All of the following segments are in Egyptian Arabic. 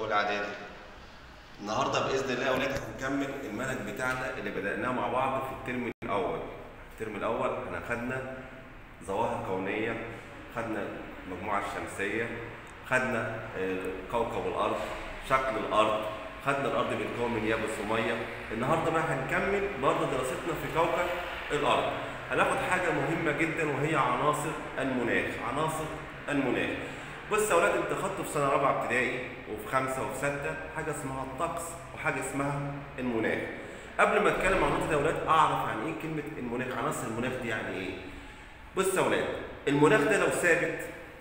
اولى اعدادي النهارده باذن الله يا اولاد هنكمل المنهج بتاعنا اللي بدأناه مع بعض في الترم الاول الترم الاول احنا خدنا ظواهر كونيه خدنا المجموعه الشمسيه خدنا آه، كوكب الارض شكل الارض خدنا الارض بتتكون من يابس وميه النهارده بقى هنكمل برضه دراستنا في كوكب الارض هناخد حاجه مهمه جدا وهي عناصر المناخ عناصر المناخ بص يا اولاد انت خدتوا في سنه رابعه ابتدائي وفي خمسه وفي سته حاجه اسمها الطقس وحاجه اسمها المناخ قبل ما اتكلم عن النقطه دي يا اولاد اعرف يعني ايه كلمه المناخ عناصر المناخ دي يعني ايه بص يا اولاد المناخ ده لو ثابت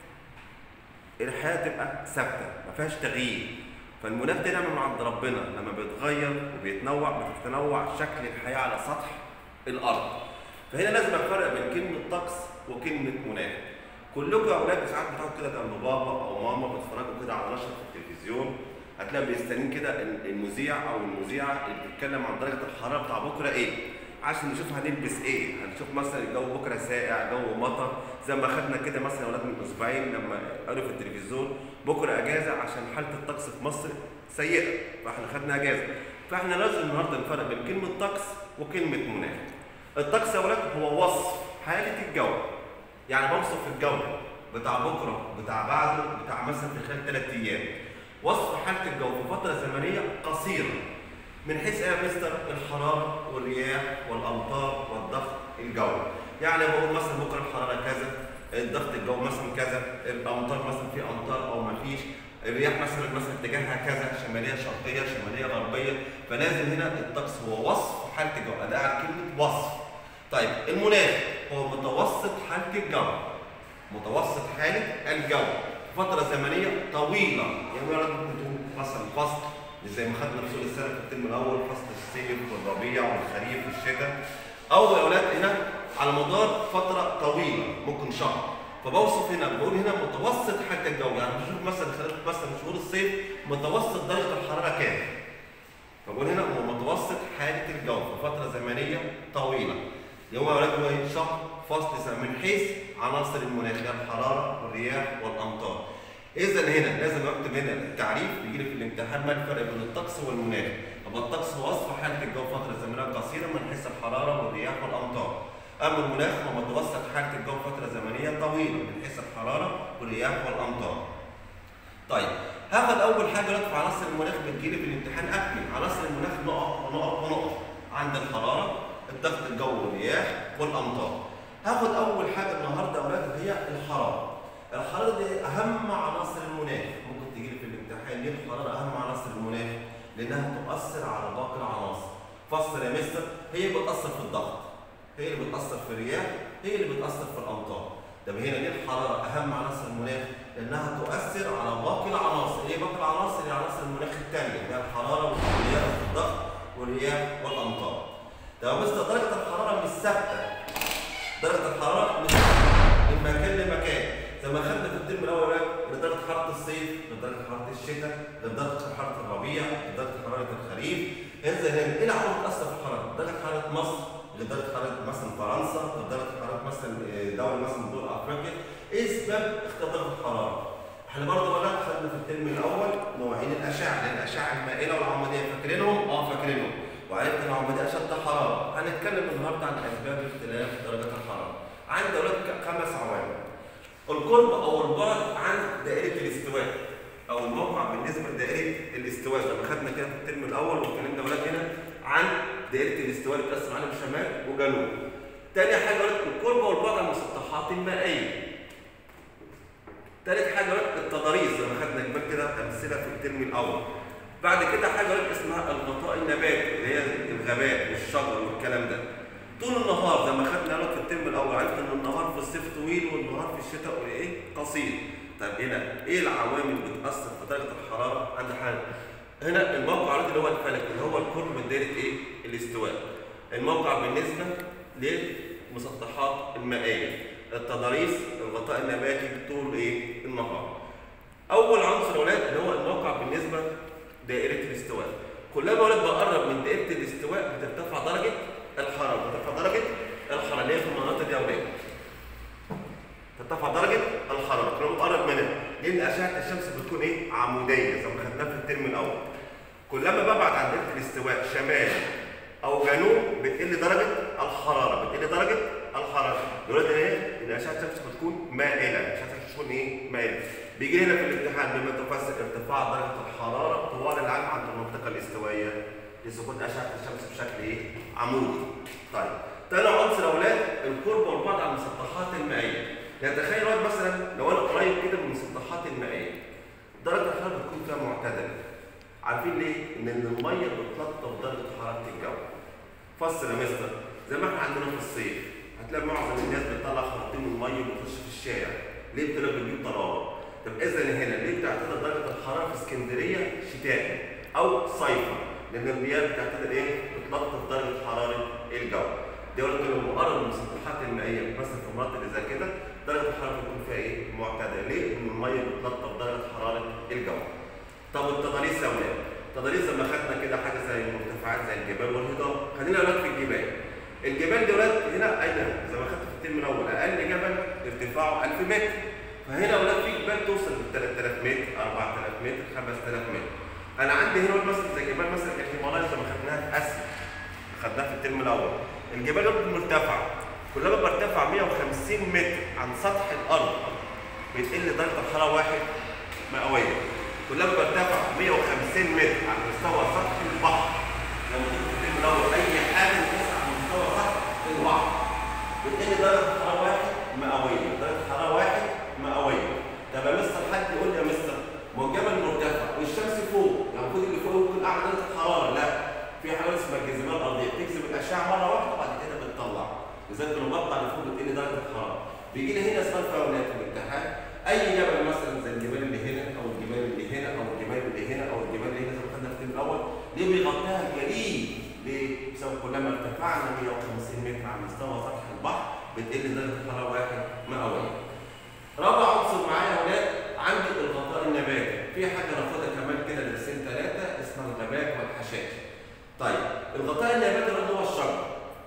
الحياه تبقى ثابته ما فيهاش تغيير فالمناخ ده نعمه من عند ربنا لما بيتغير وبيتنوع بتتنوع شكل الحياه على سطح الارض فهنا لازم افرق بين كلمه طقس وكلمه مناخ كلكم يا اولاد ساعات بتقعدوا كده جنب بابا او ماما بتتفرجوا كده على نشره في التلفزيون هتلاقي بيستنين كده المذيع او المذيعه اللي بتتكلم عن درجه الحراره بتاع بكره ايه عشان نشوف هنلبس ايه هنشوف مثلا الجو بكره ساقع جو مطر زي ما خدنا كده مثلا يا اولاد من اسبوعين لما قالوا في التلفزيون بكره اجازه عشان حاله الطقس في مصر سيئه فاحنا خدنا اجازه فاحنا لازم النهارده نفرق بين كلمه طقس وكلمه مناخ الطقس يا اولاد هو وصف حاله الجو يعني بوصف الجو بتاع بكره بتاع بعده بتاع مثلا في خلال ثلاث ايام وصف حاله الجو في فتره زمنيه قصيره من حيث ايه يا مستر الحراره والرياح والامطار والضغط الجوي يعني بقول مثلا بكره الحراره كذا الضغط الجو مثلا كذا الامطار مثلا في امطار او ما فيش الرياح مثلا مثلا اتجاهها كذا شماليه شرقيه شماليه غربيه فلازم هنا الطقس هو وصف حاله الجو اداه على كلمه وصف طيب المناخ هو متوسط حاله الجو متوسط حاله الجو فتره زمنيه طويله يعني مثلا ممكن تكون مثلا فصل زي ما خدنا في سوق السنه في الترم الاول فصل الصيف والربيع والخريف والشتاء او يا اولاد هنا على مدار فتره طويله ممكن شهر فبوصف هنا بقول هنا متوسط حاله الجو يعني بشوف مثلا خلال مثلا شهور الصيف متوسط درجه الحراره كام فبقول هنا هو متوسط حاله الجو في فتره زمنيه طويله يوم يا اولاد هو إيه؟ شهر فصل سنه من حيث عناصر المناخ يعني الحراره والرياح والامطار اذا هنا لازم اكتب هنا التعريف بيجي لي في الامتحان ما الفرق بين الطقس والمناخ طب الطقس هو وصف حاله الجو فتره زمنيه قصيره من حيث الحراره والرياح والامطار اما المناخ هو متوسط حاله الجو فتره زمنيه طويله من حيث الحراره والرياح والامطار طيب هاخد اول حاجه دلوقتي في عناصر المناخ بتجيلي في الامتحان اكمل عناصر المناخ نقط ونقط ونقط عند الحراره الضغط الجو والرياح والامطار هاخد اول حاجه النهارده يا اولاد هي الحراره الحراره دي اهم عناصر المناخ ممكن تجي لي في الامتحان ليه الحراره اهم عناصر المناخ لانها تؤثر على باقي العناصر فسر يا مستر هي بتاثر في الضغط هي اللي بتاثر في الرياح هي اللي بتاثر في الامطار طب هنا ليه الحراره اهم عناصر المناخ لانها تؤثر على باقي العناصر ايه باقي العناصر هي عناصر المناخ الثانيه اللي هي الحراره والرياح والضغط والرياح والامطار طب مستر درجه الحراره مش ثابته درجه الحراره مش ثابته من مكان لمكان زي ما خدنا في الترم الاول يقول درجه حراره الصيف لدرجه حراره الشتاء لدرجه حراره الربيع لدرجه حراره الخريف انزل هنا ايه العوامل بتاثر في الحراره؟ درجه حراره مصر لدرجه حراره مثلا فرنسا لدرجه حراره مثلا دوله مثلا من دول افريقيا ايه اسباب اختلاف درجه الحراره؟ احنا برضه ولا خدنا في الترم الاول نوعين الاشعه لان الاشعه المائله والعموديه فاكرينهم؟ اه فاكرينهم وعرفت ان العموديه اشد حراره هنتكلم النهارده عن اسباب اختلاف درجه الحراره عندي اولاد خمس عوامل القرب او البعد عن دائره الاستواء او الموقع بالنسبه لدائره الاستواء لما خدنا كده في الترم الاول واتكلمنا ولاد هنا عن دائره الاستواء اللي بتاثر عليها شمال وجنوب. تاني حاجه ولاد القرب والبعد عن المسطحات المائيه. تالت حاجه ولاد التضاريس زي ما خدنا جبال كده امثله في الترم الاول. بعد كده حاجه ولاد اسمها الغطاء النباتي اللي هي الغابات والشجر والكلام ده. طول النهار زي ما خدنا لك في الترم الاول عرفت ان النهار في الصيف طويل والنهار في الشتاء ايه قصير طب هنا ايه العوامل اللي بتاثر في درجه الحراره عند حاجه هنا الموقع اللي هو الفلك اللي هو القرب من دائره ايه الاستواء الموقع بالنسبه للمسطحات المائيه التضاريس الغطاء النباتي طول ايه النهار اول عنصر اولاد اللي هو الموقع بالنسبه دائره الاستواء كلما اولاد بقرب من دائره الاستواء بترتفع درجه الحراره بترتفع درجه الحراره اللي هي في المناطق دي يا اولاد ترتفع درجه الحراره كلما بقرب منها لان اشعه الشمس بتكون ايه عموديه زي ما خدناها في الترم الاول كلما ببعد عن دائره الاستواء شمال او جنوب بتقل درجه الحراره بتقل درجه الحراره دلوقتي ايه ان اشعه الشمس بتكون مائله اشعه الشمس بتكون ايه مائله بيجي هنا في الامتحان بما تفسر ارتفاع درجه الحراره طوال العام عند المنطقه الاستوائيه لسقوط اشعه الشمس بشكل ايه عمودي طيب تاني عنصر يا اولاد القرب والبعد عن المسطحات المائيه يعني تخيل واحد مثلا لو انا قريب كده من المسطحات المائيه درجه الحراره بتكون فيها معتدله عارفين ليه؟ ان الميه بتلطف درجه حراره الجو فصل يا مستر زي ما احنا عندنا في الصيف هتلاقي معظم الناس بتطلع خراطيم الميه وبتخش في الشارع ليه بتبقى بتجيب طراوه طب اذا هنا ليه بتعتدل درجه الحراره في اسكندريه شتاء او صيفا لان المياه بتعتدل ايه بتلطف درجه حراره الجو دي ولكن المقارنه بالمسطحات المائيه مثلا في المناطق اللي زي كده درجه الحراره بتكون فيها ايه معتدله ليه ان الميه بتلطف درجه حراره الجو طب التضاريس يا ولاد التضاريس لما خدنا كده حاجه زي المرتفعات زي الجبال والهضاب خلينا اولاد في الجبال الجبال دي ولاد هنا اين زي ما خدت في الترم الاول اقل جبل ارتفاعه 1000 متر فهنا ولاد في جبال توصل ل 3000 متر 4000 متر 5000 متر انا عندي هنا مثلا زي جبال مثلا الهيمالايا زي ما خدناها في اسيا خدناها في الترم الاول الجبال مرتفعه كلما برتفع 150 متر عن سطح الارض بتقل درجه الحراره واحد مئويه كلما برتفع 150 متر عن مستوى سطح البحر لما تيجي في الترم الاول اي حاجه بتسعى عن مستوى سطح البحر بتقل درجه الحراره واحد مئويه درجه الحراره واحد مئويه طب يا مستر حد يقول لي يا مستر ما هو الجبل مرتفع والشمس فوق يعني المفروض اللي فوق يكون اعلى درجه الحراره لا في حاجه اسمها الجاذبيه الارضيه بتجذب الاشعه مره واحده وبعد كده بتطلع لذلك لما بطلع لفوق بتقل درجه الحراره بيجي لي هنا سؤال فاولات في الامتحان اي جبل مثلا زي الجبال اللي هنا او الجبال اللي هنا او الجبال اللي هنا او الجبال اللي هنا زي ما خدنا في الترم الاول ليه بيغطيها الجليد؟ ليه؟ بسبب كلما ارتفعنا 150 متر عن مستوى سطح البحر بتقل درجه الحراره واحد مئويه. رابع عنصر معايا يا ولاد عندي الغطاء النباتي، في حاجه ناخدها كمان كده درسين ثلاثه اسمها الغابات والحشائش. طيب الغطاء النباتي اللي هو الشجر.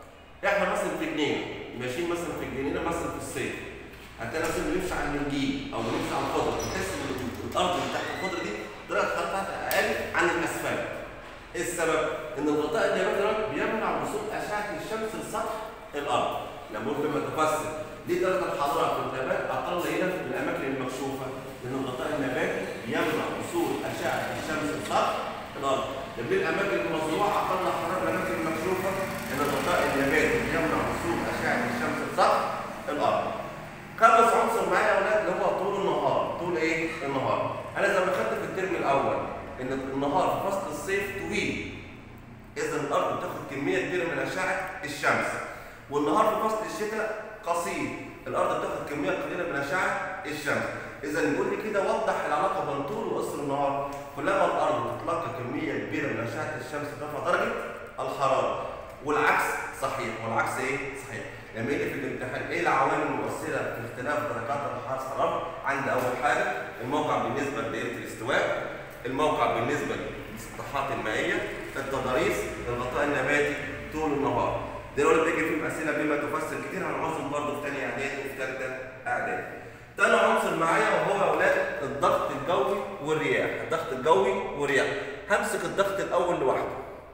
احنا مثلا في جنينه ماشيين مثلا في الجنينه مثلا في الصيف هتلاقي نفسنا بنمشي على النجيل او بنمشي على الخضره بتحس ان الارض اللي تحت الخضره دي درجه حرارتها اقل عن الاسفلت. ايه السبب؟ ان الغطاء النباتي ده بيمنع وصول اشعه الشمس لسطح الارض. لما قلت لما تفسر ليه درجه الحراره في النبات اقل هنا في الاماكن المكشوفه؟ لان الغطاء النباتي بيمنع وصول اشعه الشمس لسطح الارض. طب ليه الاماكن المزروعه اقل حراره من الاماكن المكشوفه؟ لان الغطاء النباتي بيمنع وصول اشعه الشمس لسطح الارض. خامس عنصر معايا يا اولاد اللي هو طول النهار، طول ايه؟ النهار. انا زي ما خدت في الترم الاول ان النهار في فصل الصيف طويل. اذا الارض بتاخد كميه كبيره من اشعه الشمس. والنهار في فصل الشتاء قصير، الارض بتاخد كميه قليله من اشعه الشمس. اذا نقول لي كده وضح العلاقه بين طول وقصر النهار. كلما الارض بتتلقى كميه كبيره من اشعه الشمس ترفع درجه الحراره. والعكس صحيح، والعكس ايه؟ صحيح. لما يجي في الامتحان ايه العوامل المؤثره في اختلاف درجات الحراره؟ عندي اول حاجه الموقع بالنسبه لدائره الاستواء، الموقع بالنسبه للمسطحات المائيه، التضاريس، الغطاء النباتي، طول النهار. دول بيجي فيهم اسئله بما تفسر كتير هنعوزهم برضه في ثانيه اعدادي وفي ثالثه اعدادي. تاني عنصر معايا وهو يا اولاد الضغط الجوي والرياح، الضغط الجوي والرياح. همسك الضغط الاول لوحده.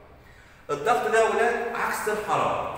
الضغط ده يا اولاد عكس الحراره.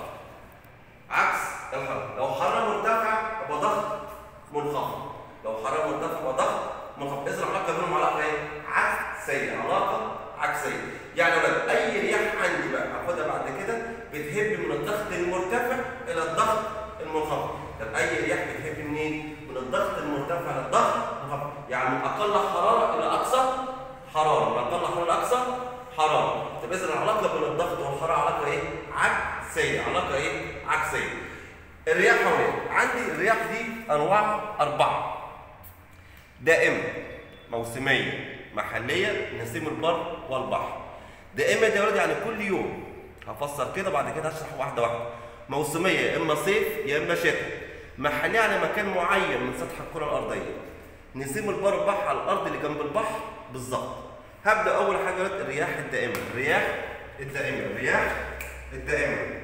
عكس الحراره لو حراره مرتفعه يبقى ضغط منخفض لو حراره مرتفعه يبقى ضغط منخفض اذا العلاقه بينهم علاقه ايه عكسيه علاقه عكسيه يعني ولاد اي رياح عندي بقى هاخدها بعد كده بتهب من الضغط المرتفع الى الضغط المنخفض طب اي رياح بتهب منين من الضغط المرتفع للضغط المنخفض يعني من اقل حراره الى اقصى حراره من اقل حراره الى اقصى حراره طب اذا العلاقه بين الضغط والحراره علاقه ايه عكسيه علاقه ايه عكسيه الرياح هنا عندي الرياح دي انواع اربعه دائمه موسميه محليه نسيم البر والبحر دائمه دي ولد يعني كل يوم هفسر كده بعد كده هشرح واحده واحده موسميه يا اما صيف يا اما شتاء محليه على مكان معين من سطح الكره الارضيه نسيم البر والبحر على الارض اللي جنب البحر بالظبط هبدا اول حاجه الرياح الدائمه الرياح الدائمه الرياح الدائمه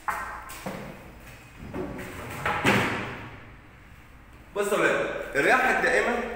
بص يا ولاد الرياح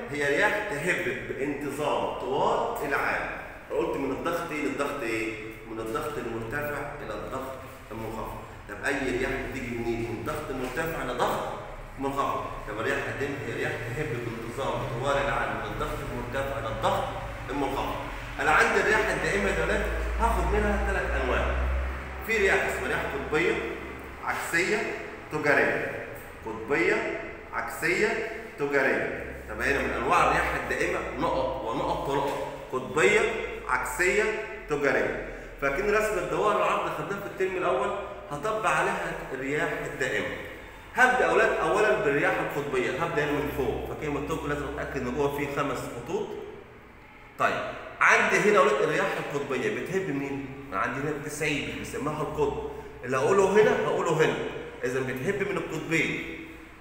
هي رياح تهب بانتظام طوال العام قلت من الضغط ايه للضغط ايه من الضغط المرتفع الى الضغط المنخفض طب اي رياح بتيجي منين من ضغط مرتفع الى ضغط منخفض طب الرياح هتم هي رياح تهب بانتظام طوال العام من الضغط المرتفع الى الضغط المنخفض انا عندي الرياح الدائمه دولت هاخد منها ثلاث انواع في رياح اسمها رياح قطبيه عكسيه تجاريه قطبيه عكسيه تجاريه طب هنا من انواع الرياح الدائمه نقط ونقط ونقط قطبيه عكسيه تجاريه فاكرين رسم الدوائر العرض خدناه في الترم الاول هطبق عليها الرياح الدائمه هبدا اولاد اولا بالرياح القطبيه هبدا هنا من فوق فاكرين مكتوب لازم اتاكد ان جوه في خمس خطوط طيب عندي هنا اولاد الرياح القطبيه بتهب منين؟ عندي هنا بتسعيد بنسميها القطب اللي هقوله هنا هقوله هنا اذا بتهب من القطبين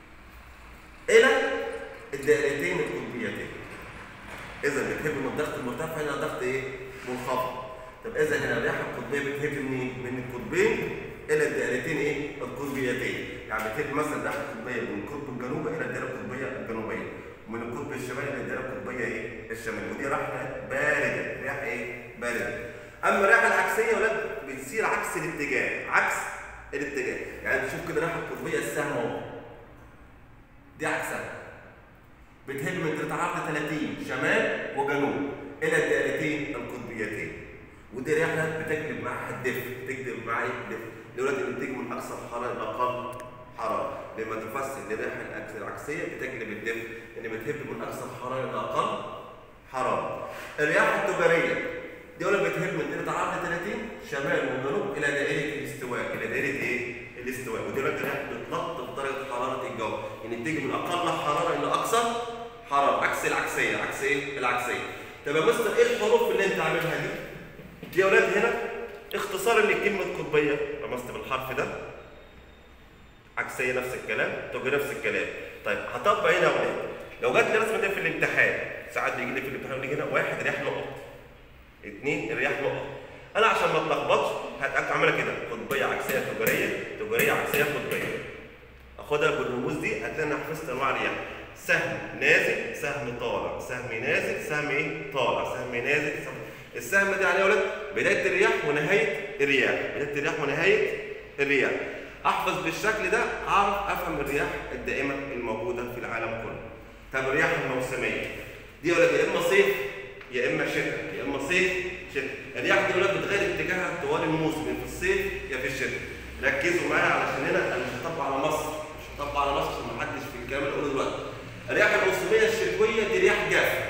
الى الدائرتين القطبيتين اذا بتهب من الضغط المرتفع الى ضغط ايه؟ منخفض طب اذا هنا الرياح القطبيه بتهب منين؟ من القطبين الى الدائرتين ايه؟ القطبيتين يعني بتهب مثلا الرياح القطبيه من القطب الجنوبي الى الدائره القطبيه الجنوبيه ومن القطب الشمالي الى الدائره القطبيه ايه؟ الشماليه ودي رياح بارده رياح ايه؟ بارده اما الرياح العكسيه ولاد بتصير عكس الاتجاه عكس الاتجاه يعني تشوف كده الرياح القطبيه السهم اهو دي عكسها بتهب من درجه عرض 30 شمال وجنوب الى الدائرتين القطبيتين ودي رياح بتجلب معاها الدفء بتجلب معاها ايه الدفء دلوقتي بتيجي من اقصى الحراره الى اقل حراره لما تفسر للرياح العكسيه بتجلب الدفء اللي بتهب من اقصى الحراره الى اقل حراره الرياح التجاريه دي ولا بتهب من درجه عرض 30 شمال وجنوب الى دائره الاستواء الى دائره ايه الاستواء ودي الرياح بتلطف درجه حراره الجو يعني بتيجي من اقل حراره الى اقصى حراره عكس العكسيه عكس ايه العكسيه طب يا مستر ايه الحروف اللي انت عاملها دي دي يا اولاد هنا اختصار لكلمه قطبيه رمزت بالحرف ده عكسيه نفس الكلام تجي نفس الكلام طيب هطبق هنا يا اولاد لو جات لي رسمه ده في الامتحان ساعات بيجي لي في الامتحان يقول لي هنا واحد رياح نقط اثنين الرياح نقط انا عشان ما اتلخبطش هتبقى عامله كده قطبيه عكسيه تجاريه تجاريه عكسيه قطبيه اخدها بالرموز دي هتلاقي انا حفظت انواع الرياح سهم نازل سهم طالع سهم نازل سهم ايه طالع سهم نازل سهم السهم ده عليه يا ولاد بدايه الرياح ونهايه الرياح بدايه الرياح ونهايه الرياح احفظ بالشكل ده اعرف افهم الرياح الدائمه الموجوده في العالم كله طب الرياح الموسميه دي يا ولاد يا اما صيف يا اما شتاء يا اما صيف شتاء الرياح دي يا ولاد بتغير اتجاهها طوال الموسم في الصيف يا في الشتاء ركزوا معايا علشان هنا انا مش هطبق على مصر مش هطبق على مصر عشان ما حدش في الكلام اللي اقوله دلوقتي الرياح الموسميه الشتويه دي رياح جافه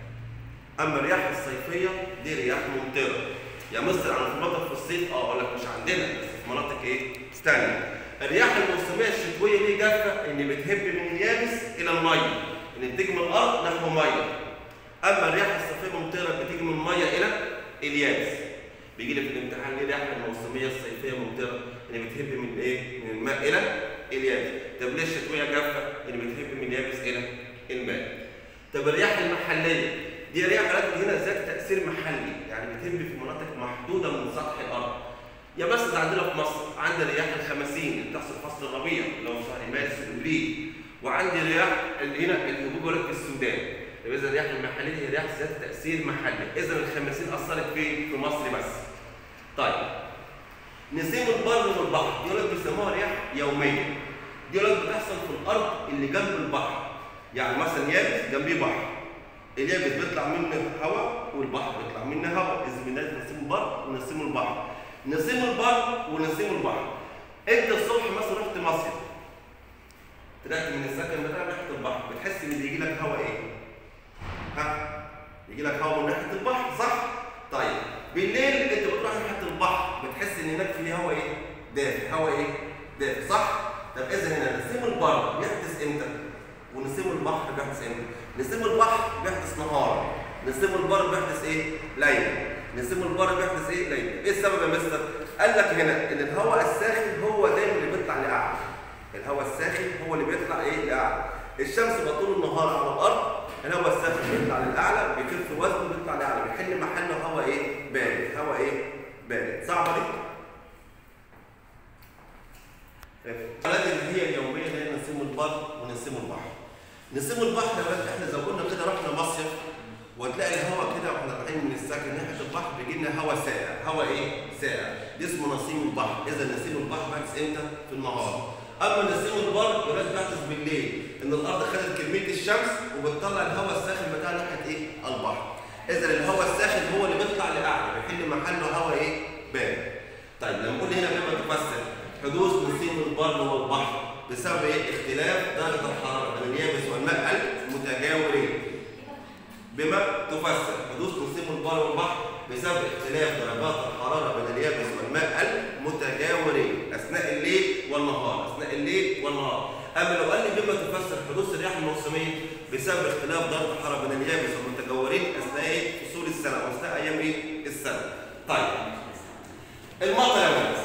اما الرياح الصيفيه دي رياح ممطره يا مصر انا في مناطق في الصيف اه اقول لك مش عندنا بس في مناطق ايه استنى الرياح الموسميه الشتويه دي جافه ان بتهب من اليابس الى الميه ان بتيجي من الارض نحو ميه اما الرياح الصيفيه ممطره بتيجي من الميه الى اليابس بيجي لي في الامتحان ليه الرياح الموسميه الصيفيه ممطره ان بتهب من ايه من الماء الى اليابس طب ليه الشتويه جافه ان بتهب من اليابس الى الماء طب الرياح المحليه دي رياح ركز هنا ذات تاثير محلي يعني بتهب في مناطق محدوده من سطح الارض يا بس ده عندنا في مصر عندنا رياح الخمسين اللي بتحصل في فصل الربيع اللي هو شهر مارس وابريل وعندي رياح اللي هنا الهبوب ولد في السودان يبقى اذا الرياح المحليه هي رياح ذات تاثير محلي اذا الخمسين اثرت فين في مصر بس طيب نسيم البر والبحر دي ولد بيسموها رياح يوميه دي ولد بتحصل في الارض اللي جنب البحر يعني مثلا يابس جنبيه بحر اليابس بيطلع منه هواء والبحر بيطلع منه هواء اذا بنلاقي نسيم البر ونسيم البحر نسيم البر ونسيم البحر انت الصبح مثلا رحت مصيف طلعت من السكن بتاعك ناحيه البحر بتحس ان بيجي لك هواء ايه؟ ها؟ يجي لك هواء من ناحيه البحر صح؟ طيب بالليل انت بتروح ناحيه البحر بتحس ان هناك في هواء ايه؟ دافئ هواء ايه؟ دافئ صح؟ طب اذا هنا نسيم البر بيحدث امتى؟ ونسيم البحر بيحدث امتى؟ نسيم البحر بيحدث نهار نسيم البر بيحدث ايه؟ ليل نسيم البر بيحدث ايه؟ ليل ايه السبب يا مستر؟ قال لك هنا ان الهواء الساخن هو دايما اللي بيطلع لاعلى الهواء الساخن هو اللي بيطلع ايه لاعلى الشمس بقى طول النهار على الارض الهواء الساخن بيطلع للاعلى بيخف وزنه بيطلع لاعلى بيحل محله هواء ايه بارد هواء ايه بارد صعبه دي الحالات اللي هي اليوميه اللي هي نسيم البر ونسيم البحر نسيم البحر يا ولاد احنا زي ما قلنا كده رحنا مصيف وتلاقي الهواء كده واحنا رايحين من الساكن ناحيه البحر بيجي لنا هواء ساقع، هواء ايه؟ ساقع، دي اسمه نسيم البحر، اذا نسيم البحر بيحدث امتى؟ في النهار. اما نسيم البر يا ولاد بيحدث بالليل، ان الارض خدت كميه الشمس وبتطلع الهواء الساخن بتاع ناحيه ايه؟ البحر. اذا الهواء الساخن هو اللي بيطلع لاعلى بيحل محله هواء ايه؟ بارد. طيب لما نقول هنا بما تفسر حدوث نسيم البر والبحر بسبب ايه؟ اختلاف درجه الحراره بين اليابس والماء المتجاورين. بما تفسر حدوث نسيم البر والبحر بسبب اختلاف درجات الحراره بين اليابس والماء المتجاورين اثناء الليل والنهار، اثناء الليل والنهار. اما لو قال لي بما تفسر حدوث الرياح الموسميه بسبب اختلاف درجه الحراره بين اليابس والمتجاورين اثناء ايه؟ فصول السنه او اثناء ايام ايه؟ السنه. طيب المطر يا ولد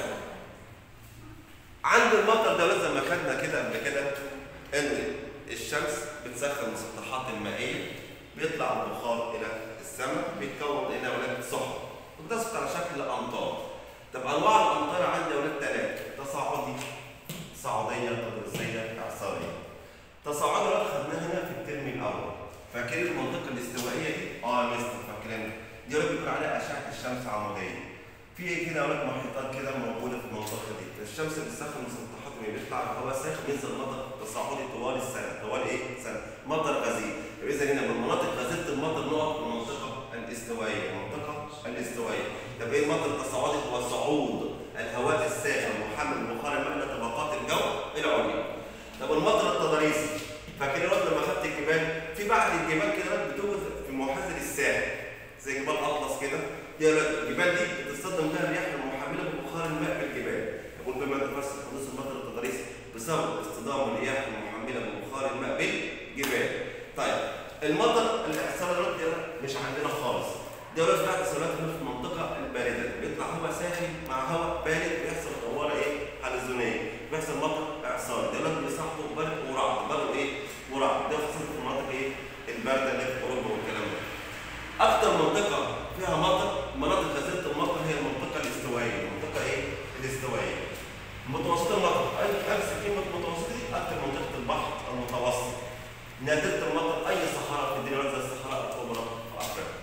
عند المطر ده زي ما خدنا كده قبل كده ان الشمس بتسخن المسطحات المائيه بيطلع البخار الى السماء بيتكون الى ولاد سحب وبتسقط على شكل امطار طب انواع الامطار عندي يا ولاد ثلاثه تصاعدي صعوديه تدريسيه اعصاريه تصاعدي ولاد خدناها هنا في الترم الاول فاكرين المنطقه الاستوائيه دي؟ اه يا مستر فاكرينها دي ولاد بيكون عليها اشعه الشمس عموديه في كده ولاد محيطات كده موجوده في المنطقه دي الشمس بتسخن مسطحات من بيطلع الهواء ساخن ينزل مطر تصاعدي طوال السنه طوال ايه؟ سنه مطر غزير اذا هنا من مناطق غزيره المطر نقط المنطقه الاستوائيه المنطقه الاستوائيه طب ايه المطر التصاعدي هو صعود الهواء الساخن محمل ببخار الماء الى طبقات الجو العليا طب المطر التضاريسي فاكرين وقت لما خدت الجبال في بعض الجبال كده بتوجد في محاذر الساحل زي جبال اطلس كده دي الجبال دي بتصطدم بها الرياح المحمله ببخار الماء بالجبال يقول بما تفسر حدوث المطر التضاريسي بسبب اصطدام الرياح المحمله ببخار الماء بالجبال طيب المطر الاعصار دي مش عندنا خالص دي ولاد بعد صلاه في المنطقه البارده بيطلع هواء ساخن مع هواء بارد بيحصل دواره ايه حلزونيه بيحصل مطر اعصاري ده ولاد بيصاحبه برد ورعد برد ايه ورعد ده خاصه في المناطق ايه البارده اللي في اوروبا والكلام ده اكتر منطقه فيها مطر مناطق غزيره المطر هي المنطقه الاستوائيه المنطقه ايه الاستوائيه متوسط المطر امسك كلمه متوسط دي اكتر منطقه البحر المتوسط نادره المطر اي صحراء في الدنيا زي الصحراء الكبرى في افريقيا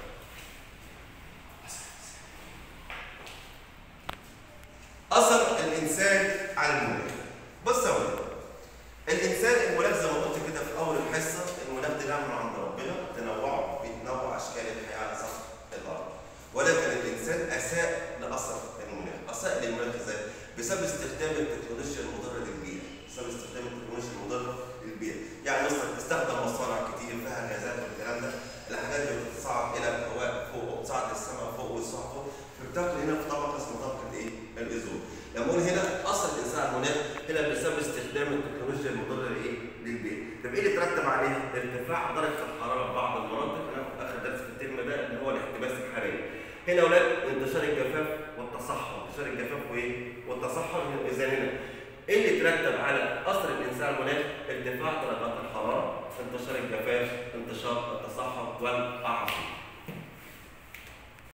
اثر الانسان على المناخ بص يا ولد الانسان المناخ زي ما قلت كده في اول الحصه المناخ ده نعمه عند ربنا تنوعه بيتنوع اشكال الحياه على سطح الارض ولكن الانسان اساء لاثر المناخ اساء للمناخ ازاي بسبب استخدام التكنولوجيا المضره للبيئه بسبب استخدام التكنولوجيا المضره للبيئه يعني مثلا استخدم مصانع كتير فيها غازات والكلام ده الحاجات دي بتصعد الى الهواء فوق وبتصعد للسماء فوق والسطح فوق فبتاكل هنا في طبقه اسمها طبقه ايه؟ الاوزون لما اقول هنا اثر الانسان على المناخ هنا بسبب استخدام التكنولوجيا المضره لايه؟ للبيئه طب ايه اللي ترتب عليها؟ ارتفاع درجه الحراره في بعض المناطق انا في اخر درس في الترم ده اللي هو الاحتباس الحراري هنا يا اولاد انتشار الجفاف والتصحر انتشار الجفاف وايه؟ والتصحر اذا هنا ايه اللي ترتب على